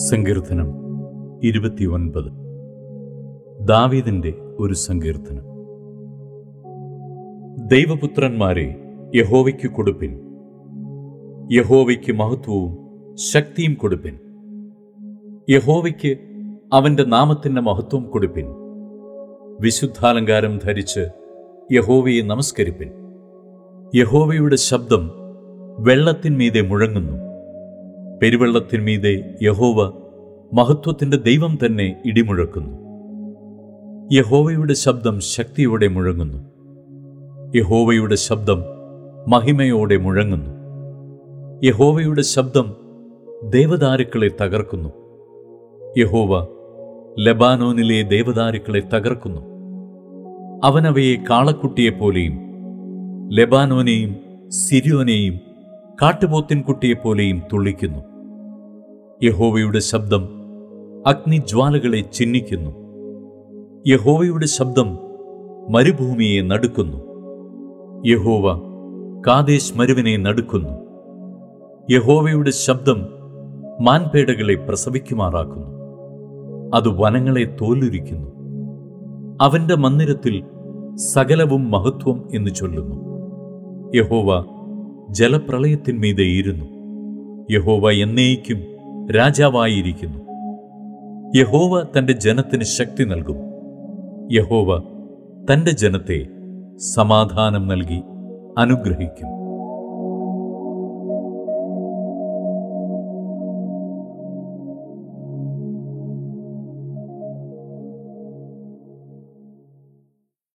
സങ്കീർത്തനം ഇരുപത്തിയൊൻപത് ദാവീദിന്റെ ഒരു സങ്കീർത്തനം ദൈവപുത്രന്മാരെ യഹോവയ്ക്ക് കൊടുപ്പിൻ യഹോവയ്ക്ക് മഹത്വവും ശക്തിയും കൊടുപ്പിൻ യഹോവയ്ക്ക് അവന്റെ നാമത്തിന്റെ മഹത്വം കൊടുപ്പിൻ വിശുദ്ധാലങ്കാരം ധരിച്ച് യഹോവയെ നമസ്കരിപ്പിൻ യഹോവയുടെ ശബ്ദം വെള്ളത്തിന്മീതെ മുഴങ്ങുന്നു പെരുവെള്ളത്തിന്മീതെ യഹോവ മഹത്വത്തിന്റെ ദൈവം തന്നെ ഇടിമുഴക്കുന്നു യഹോവയുടെ ശബ്ദം ശക്തിയോടെ മുഴങ്ങുന്നു യഹോവയുടെ ശബ്ദം മഹിമയോടെ മുഴങ്ങുന്നു യഹോവയുടെ ശബ്ദം ദേവദാരുക്കളെ തകർക്കുന്നു യഹോവ ലബാനോനിലെ ദേവദാരുക്കളെ തകർക്കുന്നു അവനവയെ കാളക്കുട്ടിയെപ്പോലെയും ലെബാനോനെയും സിരിയോനെയും കാട്ടുപോത്തിൻകുട്ടിയെപ്പോലെയും തുള്ളിക്കുന്നു യഹോവയുടെ ശബ്ദം അഗ്നിജ്വാലകളെ ചിഹ്നിക്കുന്നു യഹോവയുടെ ശബ്ദം മരുഭൂമിയെ നടുക്കുന്നു യഹോവ കാദേശ് മരുവിനെ നടുക്കുന്നു യഹോവയുടെ ശബ്ദം മാൻപേടകളെ പ്രസവിക്കുമാറാക്കുന്നു അത് വനങ്ങളെ തോലുരിക്കുന്നു അവന്റെ മന്ദിരത്തിൽ സകലവും മഹത്വം എന്ന് ചൊല്ലുന്നു യഹോവ ജലപ്രളയത്തിന്മീതെ ഇരുന്നു യഹോവ എന്നേക്കും രാജാവായിരിക്കുന്നു യഹോവ തന്റെ ജനത്തിന് ശക്തി നൽകും യഹോവ തന്റെ ജനത്തെ സമാധാനം നൽകി അനുഗ്രഹിക്കും